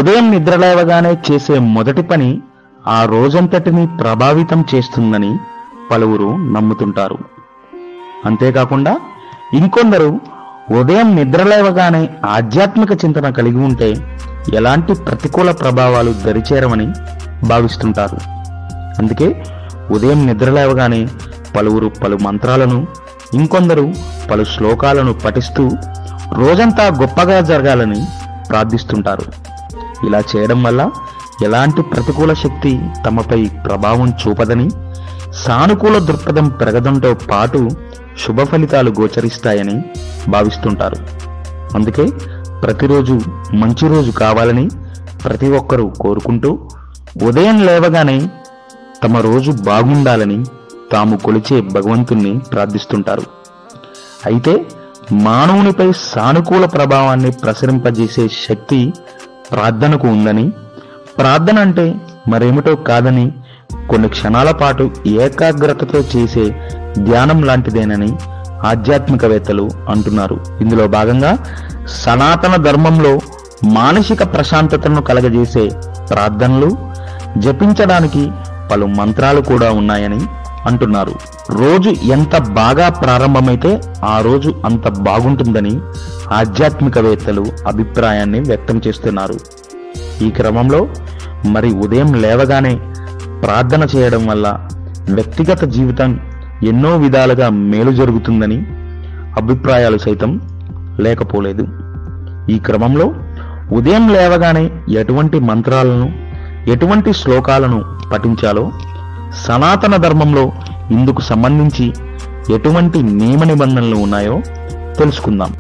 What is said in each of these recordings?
ఉదయం నిద్రలేవగానే చేసే మొదటి పని ఆ రోజంతటిని ప్రభావితం చేస్తుందని పలువురు నమ్ముతుంటారు అంతేకాకుండా ఇంకొందరు ఉదయం నిద్రలేవగానే ఆధ్యాత్మిక చింతన కలిగి ఉంటే ఎలాంటి ప్రతికూల ప్రభావాలు దరిచేరవని భావిస్తుంటారు అందుకే ఉదయం నిద్రలేవగానే పలువురు పలు మంత్రాలను ఇంకొందరు పలు శ్లోకాలను పఠిస్తూ రోజంతా గొప్పగా జరగాలని ప్రార్థిస్తుంటారు ఇలా చేయడం వల్ల ఎలాంటి ప్రతికూల శక్తి తమపై ప్రభావం చూపదని సానుకూల దృక్పథం పెరగడంతో పాటు శుభ ఫలితాలు గోచరిస్తాయని భావిస్తుంటారు అందుకే ప్రతిరోజు మంచి రోజు కావాలని ప్రతి ఒక్కరూ కోరుకుంటూ ఉదయం లేవగానే తమ రోజు బాగుండాలని తాము కొలిచే భగవంతుణ్ణి ప్రార్థిస్తుంటారు అయితే మానవునిపై సానుకూల ప్రభావాన్ని ప్రసరింపజేసే శక్తి ప్రార్థనకు ఉందని ప్రార్థన అంటే మరేమిటో కాదని కొన్ని క్షణాల పాటు ఏకాగ్రతతో చేసే ధ్యానం లాంటిదేనని ఆధ్యాత్మికవేత్తలు అంటున్నారు ఇందులో భాగంగా సనాతన ధర్మంలో మానసిక ప్రశాంతతను కలగజేసే ప్రార్థనలు జపించడానికి పలు మంత్రాలు కూడా ఉన్నాయని అంటున్నారు రోజు ఎంత బాగా ప్రారంభమైతే ఆ రోజు అంత బాగుంటుందని ఆధ్యాత్మికవేత్తలు అభిప్రాయాన్ని వ్యక్తం చేస్తున్నారు ఈ క్రమంలో మరి ఉదయం లేవగానే ప్రార్థన చేయడం వల్ల వ్యక్తిగత జీవితం ఎన్నో విధాలుగా మేలు జరుగుతుందని అభిప్రాయాలు సైతం లేకపోలేదు ఈ క్రమంలో ఉదయం లేవగానే ఎటువంటి మంత్రాలను ఎటువంటి శ్లోకాలను పఠించాలో సనాతన ధర్మంలో ఇందుకు సంబంధించి ఎటువంటి నియమ నిబంధనలు ఉన్నాయో తెలుసుకుందాం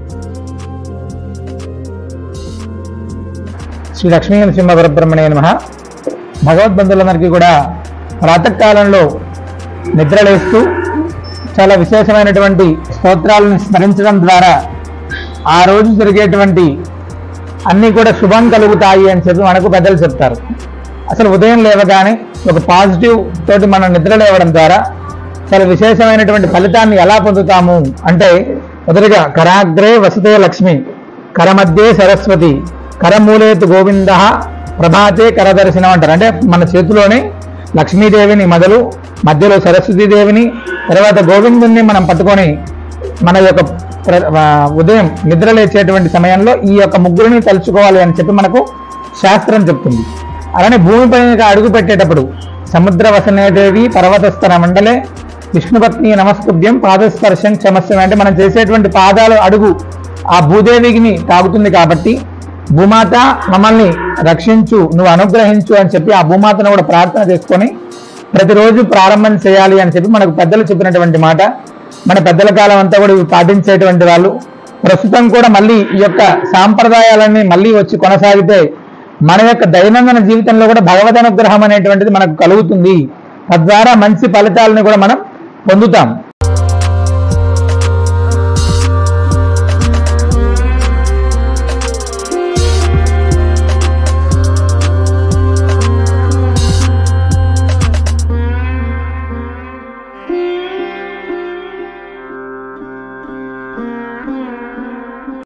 శ్రీ లక్ష్మీ నరసింహ పరబ్రహ్మణే నమ భగవద్బంధులందరికీ కూడా ప్రాతకాలంలో నిద్రలేస్తూ చాలా విశేషమైనటువంటి స్తోత్రాలను స్మరించడం ద్వారా ఆ రోజు జరిగేటువంటి అన్నీ కూడా శుభం కలుగుతాయి అని చెప్పి మనకు పెద్దలు చెప్తారు అసలు ఉదయం లేవగానే ఒక పాజిటివ్ తోటి మనం నిద్ర లేవడం ద్వారా చాలా విశేషమైనటువంటి ఫలితాన్ని ఎలా పొందుతాము అంటే మొదటిగా కరాగ్రే వసతే లక్ష్మి కరమధ్యే సరస్వతి కరమూలేతు గోవింద ప్రభాతే కరదర్శనం అంటారు అంటే మన చేతిలోనే లక్ష్మీదేవిని మొదలు మధ్యలో సరస్వతీదేవిని తర్వాత గోవిందుని మనం పట్టుకొని మన యొక్క ప్ర- ఆ, ఉదయం నిద్ర లేచేటువంటి సమయంలో ఈ యొక్క ముగ్గురిని తలుచుకోవాలి అని చెప్పి మనకు శాస్త్రం చెప్తుంది అలానే భూమిపైన అడుగు పెట్టేటప్పుడు సముద్ర వసనేదేవి పర్వతస్థర మండలే విష్ణుపత్ని నమస్తుభ్యం పాదస్పర్శం క్షమస్యం అంటే మనం చేసేటువంటి పాదాలు అడుగు ఆ భూదేవిని తాగుతుంది కాబట్టి భూమాత మమ్మల్ని రక్షించు నువ్వు అనుగ్రహించు అని చెప్పి ఆ భూమాతను కూడా ప్రార్థన చేసుకొని ప్రతిరోజు ప్రారంభం చేయాలి అని చెప్పి మనకు పెద్దలు చెప్పినటువంటి మాట మన పెద్దల కాలం అంతా కూడా ఇవి పాటించేటువంటి వాళ్ళు ప్రస్తుతం కూడా మళ్ళీ ఈ యొక్క సాంప్రదాయాలన్నీ మళ్ళీ వచ్చి కొనసాగితే మన యొక్క దైనందిన జీవితంలో కూడా భగవద్ అనుగ్రహం అనేటువంటిది మనకు కలుగుతుంది తద్వారా మంచి ఫలితాలను కూడా మనం పొందుతాం